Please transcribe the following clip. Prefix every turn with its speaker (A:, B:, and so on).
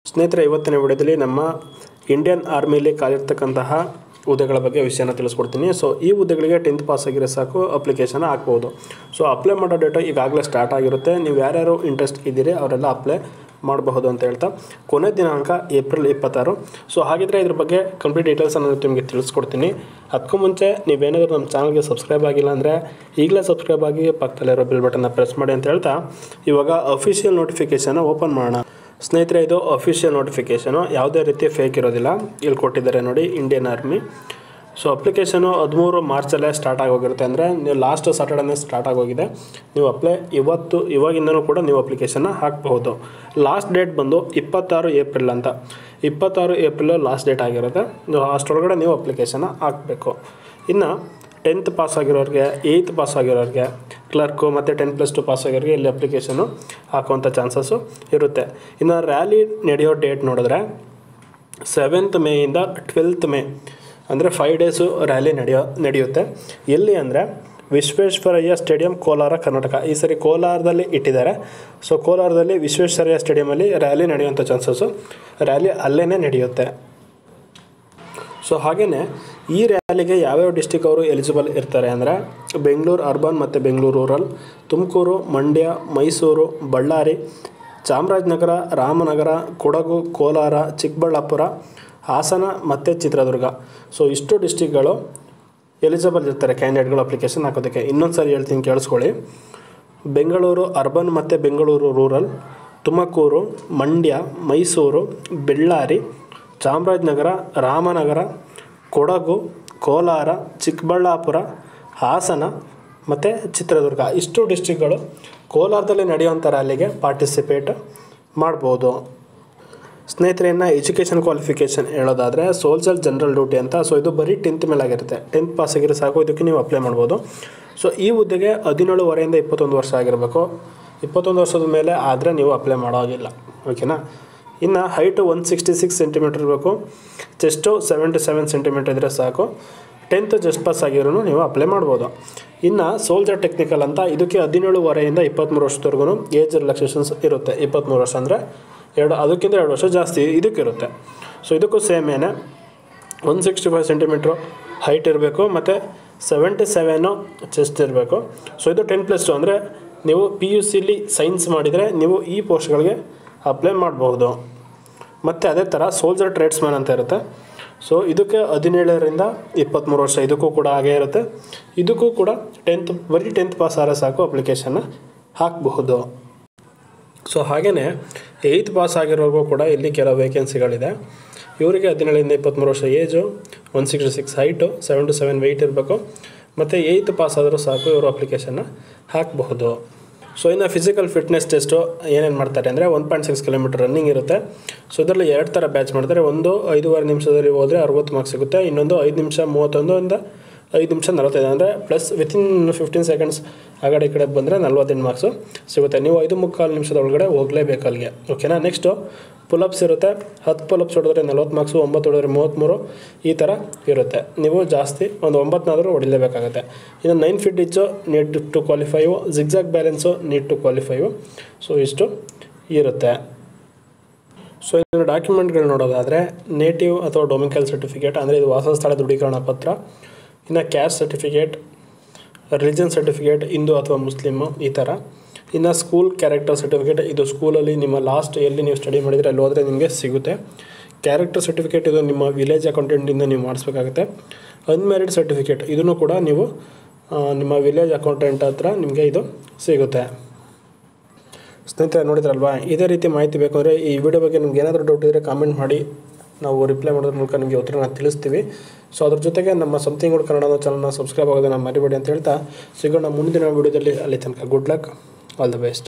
A: ಸ್ನೇಹಿತರೆ ಇವತ್ತಿನ ವಿಡಿಯೋದಲ್ಲಿ ನಮ್ಮ ಇಂಡಿಯನ್ ಆರ್ಮಿಲಿ ಕಾಲಿರ್ತಕ್ಕಂತಹ ಹುದ್ದೆಗಳ ಬಗ್ಗೆ ವಿಷಯನ ತಿಳಿಸ್ಕೊಡ್ತೀನಿ ಸೊ ಈ ಹುದ್ದೆಗಳಿಗೆ ಟೆಂತ್ ಪಾಸ್ ಆಗಿರೋ ಸಾಕು ಅಪ್ಲಿಕೇಶನ್ ಹಾಕ್ಬೋದು ಸೊ ಅಪ್ಲೈ ಮಾಡೋ ಡೇಟು ಈಗಾಗಲೇ ಸ್ಟಾರ್ಟ್ ಆಗಿರುತ್ತೆ ನೀವು ಯಾರ್ಯಾರು ಇಂಟ್ರೆಸ್ಟ್ ಇದ್ದೀರಿ ಅವರೆಲ್ಲ ಅಪ್ಲೈ ಮಾಡಬಹುದು ಅಂತ ಹೇಳ್ತಾ ಕೊನೆ ದಿನಾಂಕ ಏಪ್ರಿಲ್ ಇಪ್ಪತ್ತಾರು ಸೊ ಹಾಗಿದ್ರೆ ಇದ್ರ ಬಗ್ಗೆ ಕಂಪ್ಲೀಟ್ ಡೀಟೇಲ್ಸನ್ನು ನಿಮಗೆ ತಿಳಿಸ್ಕೊಡ್ತೀನಿ ಅದಕ್ಕೂ ಮುಂಚೆ ನೀವೇನಾದರೂ ನಮ್ಮ ಚಾನಲ್ಗೆ ಸಬ್ಸ್ಕ್ರೈಬ್ ಆಗಿಲ್ಲ ಅಂದರೆ ಈಗಲೇ ಸಬ್ಸ್ಕ್ರೈಬ್ ಆಗಿ ಪಕ್ಕದಲ್ಲಿರೋ ಬಿಲ್ ಬಟನ್ನ ಪ್ರೆಸ್ ಮಾಡಿ ಅಂತ ಹೇಳ್ತಾ ಇವಾಗ ಅಫಿಷಿಯಲ್ ನೋಟಿಫಿಕೇಷನ್ ಓಪನ್ ಮಾಡೋಣ ಸ್ನೇಹಿತರೆ ಇದು ಅಫಿಷಿಯಲ್ ನೋಟಿಫಿಕೇಷನು ಯಾವುದೇ ರೀತಿ ಫೇಕ್ ಇರೋದಿಲ್ಲ ಇಲ್ಲಿ ಕೊಟ್ಟಿದ್ದಾರೆ ನೋಡಿ ಇಂಡಿಯನ್ ಆರ್ಮಿ ಸೊ ಅಪ್ಲಿಕೇಶನು ಹದಿಮೂರು ಮಾರ್ಚಲ್ಲೇ ಸ್ಟಾರ್ಟ್ ಆಗೋಗಿರುತ್ತೆ ಅಂದರೆ ನೀವು ಲಾಸ್ಟ್ ಸಾಟರ್ಡೇನೇ ಸ್ಟಾರ್ಟ್ ಆಗೋಗಿದೆ ನೀವು ಅಪ್ಲೈ ಇವತ್ತು ಇವಾಗಿಂದನೂ ಕೂಡ ನೀವು ಅಪ್ಲಿಕೇಶನ್ನ ಹಾಕಬಹುದು ಲಾಸ್ಟ್ ಡೇಟ್ ಬಂದು ಇಪ್ಪತ್ತಾರು ಏಪ್ರಿಲ್ ಅಂತ ಇಪ್ಪತ್ತಾರು ಏಪ್ರಿಲ್ ಲಾಸ್ಟ್ ಡೇಟ್ ಆಗಿರುತ್ತೆ ನೀವು ಅಷ್ಟರೊಳಗಡೆ ನೀವು ಅಪ್ಲಿಕೇಶನ್ನ ಹಾಕಬೇಕು ಇನ್ನು ಟೆಂತ್ ಪಾಸ್ ಆಗಿರೋರಿಗೆ ಏಯ್ತ್ ಪಾಸ್ ಆಗಿರೋರಿಗೆ ಕ್ಲರ್ಕು ಮತ್ತು ಟೆನ್ ಪ್ಲಸ್ ಟು ಪಾಸ್ ಆಗಿರೋರಿಗೆ ಇಲ್ಲಿ ಅಪ್ಲಿಕೇಶನು ಹಾಕುವಂಥ ಚಾನ್ಸಸ್ಸು ಇರುತ್ತೆ ಇನ್ನು ರ್ಯಾಲಿ ನಡೆಯೋ ಡೇಟ್ ನೋಡಿದ್ರೆ ಸೆವೆಂತ್ ಮೇಯಿಂದ ಟ್ವೆಲ್ತ್ ಮೇ ಅಂದರೆ ಫೈವ್ ಡೇಸು ರ್ಯಾಲಿ ನಡೆಯೋ ನಡೆಯುತ್ತೆ ಎಲ್ಲಿ ಅಂದರೆ ವಿಶ್ವೇಶ್ವರಯ್ಯ ಸ್ಟೇಡಿಯಂ ಕೋಲಾರ ಕರ್ನಾಟಕ ಈ ಸರಿ ಕೋಲಾರದಲ್ಲಿ ಇಟ್ಟಿದ್ದಾರೆ ಸೊ ಕೋಲಾರದಲ್ಲಿ ವಿಶ್ವೇಶ್ವರಯ್ಯ ಸ್ಟೇಡಿಯಮಲ್ಲಿ ರ್ಯಾಲಿ ನಡೆಯುವಂಥ ಚಾನ್ಸಸ್ಸು ರ್ಯಾಲಿ ಅಲ್ಲೇ ನಡೆಯುತ್ತೆ ಸೊ ಹಾಗೆಯೇ ಈ ರ್ಯಾಲಿಗೆ ಯಾವ್ಯಾವ ಡಿಸ್ಟಿಕ್ ಅವರು ಎಲಿಜಿಬಲ್ ಇರ್ತಾರೆ ಅಂದರೆ ಬೆಂಗಳೂರು ಅರ್ಬನ್ ಮತ್ತು ಬೆಂಗಳೂರು ರೂರಲ್ ತುಮಕೂರು ಮಂಡ್ಯ ಮೈಸೂರು ಬಳ್ಳಾರಿ ಚಾಮರಾಜನಗರ ರಾಮನಗರ ಕೊಡಗು ಕೋಲಾರ ಚಿಕ್ಕಬಳ್ಳಾಪುರ ಹಾಸನ ಮತ್ತು ಚಿತ್ರದುರ್ಗ ಸೊ ಇಷ್ಟು ಡಿಸ್ಟಿಕ್ಗಳು ಎಲಿಜಿಬಲ್ ಇರ್ತಾರೆ ಕ್ಯಾಂಡಿಡೇಟ್ಗಳು ಅಪ್ಲಿಕೇಶನ್ ಹಾಕೋದಕ್ಕೆ ಇನ್ನೊಂದು ಸಾರಿ ಹೇಳ್ತೀನಿ ಕೇಳಿಸ್ಕೊಳ್ಳಿ ಬೆಂಗಳೂರು ಅರ್ಬನ್ ಮತ್ತು ಬೆಂಗಳೂರು ರೂರಲ್ ತುಮಕೂರು ಮಂಡ್ಯ ಮೈಸೂರು ಬಳ್ಳಾರಿ ಚಾಮರಾಜನಗರ ರಾಮನಗರ ಕೊಡಗು ಕೋಲಾರ ಚಿಕ್ಕಬಳ್ಳಾಪುರ ಹಾಸನ ಮತ್ತು ಚಿತ್ರದುರ್ಗ ಇಷ್ಟು ಡಿಸ್ಟಿಕ್ಗಳು ಕೋಲಾರದಲ್ಲಿ ನಡೆಯುವಂಥ ರ್ಯಾಲಿಗೆ ಪಾರ್ಟಿಸಿಪೇಟ್ ಮಾಡ್ಬೋದು ಸ್ನೇಹಿತರೆ ಇನ್ನು ಎಜುಕೇಷನ್ ಕ್ವಾಲಿಫಿಕೇಷನ್ ಹೇಳೋದಾದರೆ ಸೋಲ್ಜರ್ ಜನರಲ್ ಡ್ಯೂಟಿ ಅಂತ ಸೊ ಇದು ಬರೀ ಟೆಂತ್ ಮೇಲೆ ಆಗಿರುತ್ತೆ ಟೆಂತ್ ಪಾಸ್ ಆಗಿರೋ ಸಾಕು ಇದಕ್ಕೆ ನೀವು ಅಪ್ಲೈ ಮಾಡ್ಬೋದು ಸೊ ಈ ಹುದ್ದೆಗೆ ಹದಿನೇಳುವರೆಯಿಂದ ಇಪ್ಪತ್ತೊಂದು ವರ್ಷ ಆಗಿರಬೇಕು ಇಪ್ಪತ್ತೊಂದು ವರ್ಷದ ಮೇಲೆ ಆದರೆ ನೀವು ಅಪ್ಲೈ ಮಾಡೋ ಹಾಗಿಲ್ಲ ಓಕೆನಾ ಇನ್ನು height one sixty six centimetre ಇರಬೇಕು ಚೆಸ್ಟು ಸೆವೆಂಟಿ ಸೆವೆನ್ ಸೆಂಟಿಮೀಟರ್ ಇದ್ದರೆ ಸಾಕು ಟೆಂತ್ ಜಸ್ಟ್ ಪಾಸ್ ಆಗಿರೋನು ನೀವು ಅಪ್ಲೈ ಮಾಡ್ಬೋದು ಇನ್ನು ಸೋಲ್ಜರ್ ಟೆಕ್ನಿಕಲ್ ಅಂತ ಇದಕ್ಕೆ ಹದಿನೇಳುವರೆಯಿಂದ ಇಪ್ಪತ್ತ್ಮೂರು ವರ್ಷದವರೆಗೂ ಏಜ್ ರಿಲ್ಯಾಕ್ಸೇಷನ್ಸ್ ಇರುತ್ತೆ ಇಪ್ಪತ್ತ್ಮೂರು ವರ್ಷ ಅಂದರೆ ಎರಡು ಅದಕ್ಕಿಂತ ಎರಡು ವರ್ಷ ಜಾಸ್ತಿ ಇದಕ್ಕಿರುತ್ತೆ ಸೊ ಇದಕ್ಕೂ ಸೇಮ್ ಏನೇ one sixty five centimetre height ಇರಬೇಕು ಮತ್ತು ಸೆವೆಂಟಿ ಸೆವೆನು ಚೆಸ್ಟ್ ಇರಬೇಕು ಸೊ ಇದು ಟೆನ್ ಪ್ಲಸ್ ಟು ಅಂದರೆ ನೀವು ಪಿ ಯು ಸಿಲಿ ಸೈನ್ಸ್ ಮಾಡಿದರೆ ನೀವು ಈ ಪೋಸ್ಟ್ಗಳಿಗೆ ಅಪ್ಲೈ ಮಾಡಬಹುದು ಮತ್ತು ಅದೇ ಥರ ಸೋಲ್ಜರ್ ಟ್ರೇಡ್ಸ್ಮ್ಯಾನ್ ಅಂತ ಇರುತ್ತೆ ಸೊ ಇದಕ್ಕೆ ಹದಿನೇಳರಿಂದ ಇಪ್ಪತ್ತ್ಮೂರು ವರ್ಷ ಇದಕ್ಕೂ ಕೂಡ ಹಾಗೇ ಇರುತ್ತೆ ಇದಕ್ಕೂ ಕೂಡ ಟೆಂತ್ ಬರೀ ಟೆಂತ್ ಪಾಸ್ ಆದರೆ ಸಾಕು ಅಪ್ಲಿಕೇಶನ್ನ ಹಾಕಬಹುದು ಸೊ ಹಾಗೆಯೇ ಏಯ್ತ್ ಪಾಸ್ ಆಗಿರೋರ್ಗೂ ಕೂಡ ಇಲ್ಲಿ ಕೆಲವು ವೇಕೆನ್ಸಿಗಳಿದೆ ಇವರಿಗೆ ಹದಿನೇಳರಿಂದ ಇಪ್ಪತ್ತ್ಮೂರು ವರ್ಷ age one sixty six height seven to seven weight ಇರಬೇಕು ಮತ್ತು ಏಯ್ತ್ ಪಾಸ್ ಆದರೂ ಸಾಕು ಇವರು ಅಪ್ಲಿಕೇಶನ್ನ ಹಾಕಬಹುದು ಸೊ ಇನ್ನು ಫಿಸಿಕಲ್ ಫಿಟ್ನೆಸ್ ಟೆಸ್ಟು ಏನೇನು ಮಾಡ್ತಾರೆ ಅಂದರೆ one point six kilometre running ಇರುತ್ತೆ ಸೊ ಇದರಲ್ಲಿ ಎರಡು ಥರ ಬ್ಯಾಚ್ ಮಾಡ್ತಾರೆ ಒಂದು ಐದೂವರೆ ನಿಮಿಷದಲ್ಲಿ ಹೋದರೆ ಅರವತ್ತು ಮಾರ್ಕ್ಸ್ ಸಿಗುತ್ತೆ ಇನ್ನೊಂದು ಐದು ನಿಮಿಷ ಮೂವತ್ತೊಂದರಿಂದ ಐದು ನಿಮಿಷ ನಲವತ್ತೈದು ಅಂದರೆ ಪ್ಲಸ್ ವಿತಿನ್ ಫಿಫ್ಟೀನ್ ಸೆಕೆಂಡ್ಸ್ ಆ ಕಡೆ ಈ ಕಡೆ ಬಂದರೆ ನಲ್ವತ್ತೆಂಟು ಮಾರ್ಕ್ಸು ಸಿಗುತ್ತೆ ನೀವು ಐದು ಮುಕ್ಕಾಲು ನಿಮಿಷದ ಒಳಗಡೆ ಹೋಗಲೇಬೇಕು ಅಲ್ಲಿಗೆ ಓಕೆನಾ ನೆಕ್ಸ್ಟು ಪುಲಪ್ಸ್ ಇರುತ್ತೆ ಹತ್ತು ಪುಲಪ್ಸ್ ಹೊಡೆದ್ರೆ ನಲ್ವತ್ತು ಮಾರ್ಕ್ಸು ಒಂಬತ್ತು ಹೊಡೆದ್ರೆ ಮೂವತ್ತ್ಮೂರು ಈ ಥರ ಇರುತ್ತೆ ನೀವು ಜಾಸ್ತಿ ಒಂದು ಒಂಬತ್ತನಾದರೂ ಹೊಡಿಲೇಬೇಕಾಗುತ್ತೆ ಇನ್ನು nine feet ditch need to qualify zigzag balance need to qualify so ಇಷ್ಟು ಇರುತ್ತೆ ಸೊ ಇನ್ನು ಡಾಕ್ಯುಮೆಂಟ್ಗಳು ನೋಡೋದಾದರೆ ನೇಟಿವ್ ಅಥವಾ ಡೊಮಿಕಲ್ ಸರ್ಟಿಫಿಕೇಟ್ ಅಂದರೆ ಇದು ವಾಸಸ್ಥಳ ದೃಢೀಕರಣ ಪತ್ರ ಇನ್ನು caste certificate religion certificate Hindu ಅಥವಾ ಮುಸ್ಲಿಮು ಈ ಥರ ಇನ್ನು ಸ್ಕೂಲ್ ಕ್ಯಾರೆಕ್ಟರ್ ಸರ್ಟಿಫಿಕೇಟ್ ಇದು ಸ್ಕೂಲಲ್ಲಿ ನಿಮ್ಮ ಲಾಸ್ಟ್ ಎಲ್ಲಿ ನೀವು ಸ್ಟಡಿ ಮಾಡಿದರೆ ಅಲ್ಲಿ ಹೋದರೆ ನಿಮಗೆ ಸಿಗುತ್ತೆ ಕ್ಯಾರೆಕ್ಟರ್ ಸರ್ಟಿಫಿಕೇಟ್ ಇದು ನಿಮ್ಮ ವಿಲೇಜ್ ಅಕೌಂಟೆಂಟಿಂದ ನೀವು ಮಾಡಿಸ್ಬೇಕಾಗುತ್ತೆ ಅನ್ಮ್ಯಾರಿಡ್ ಸರ್ಟಿಫಿಕೇಟ್ ಇದನ್ನು ಕೂಡ ನೀವು ಆ, ನಿಮ್ಮ ವಿಲೇಜ್ ಅಕೌಂಟೆಂಟ್ ಹತ್ರ ನಿಮಗೆ ಇದು ಸಿಗುತ್ತೆ ಸ್ನೇಹಿತರೆ ನೋಡಿದ್ರಲ್ವಾ ಇದೇ ರೀತಿ ಮಾಹಿತಿ ಬೇಕು ಅಂದರೆ ಈ ವಿಡಿಯೋ ಬಗ್ಗೆ ನಿಮ್ಗೆ ಏನಾದರೂ ಡೌಟ್ ಇದ್ದರೆ ಕಾಮೆಂಟ್ ಮಾಡಿ ನಾವು ರಿಪ್ಲೈ ಮಾಡೋದ್ರ ಮೂಲಕ ನಿಮಗೆ ಉತ್ತರನ ತಿಳಿಸ್ತೀವಿ ಸೊ ಅದ್ರ ಜೊತೆಗೆ ನಮ್ಮ ಸಮಥಿಂಗ್ ಗುಡ್ ಕನ್ನಡ ಚಾನಲ್ನ ಸಬ್ಸ್ಕ್ರೈಬ್ ಆಗೋದನ್ನು ಮರಿಬೇಡಿ ಅಂತ ಹೇಳ್ತಾ ಸಿಗೋಣ ಮುಂದಿನ ವಿಡಿಯೋದಲ್ಲಿ ಅಲ್ಲಿ ತನಕ good luck all the best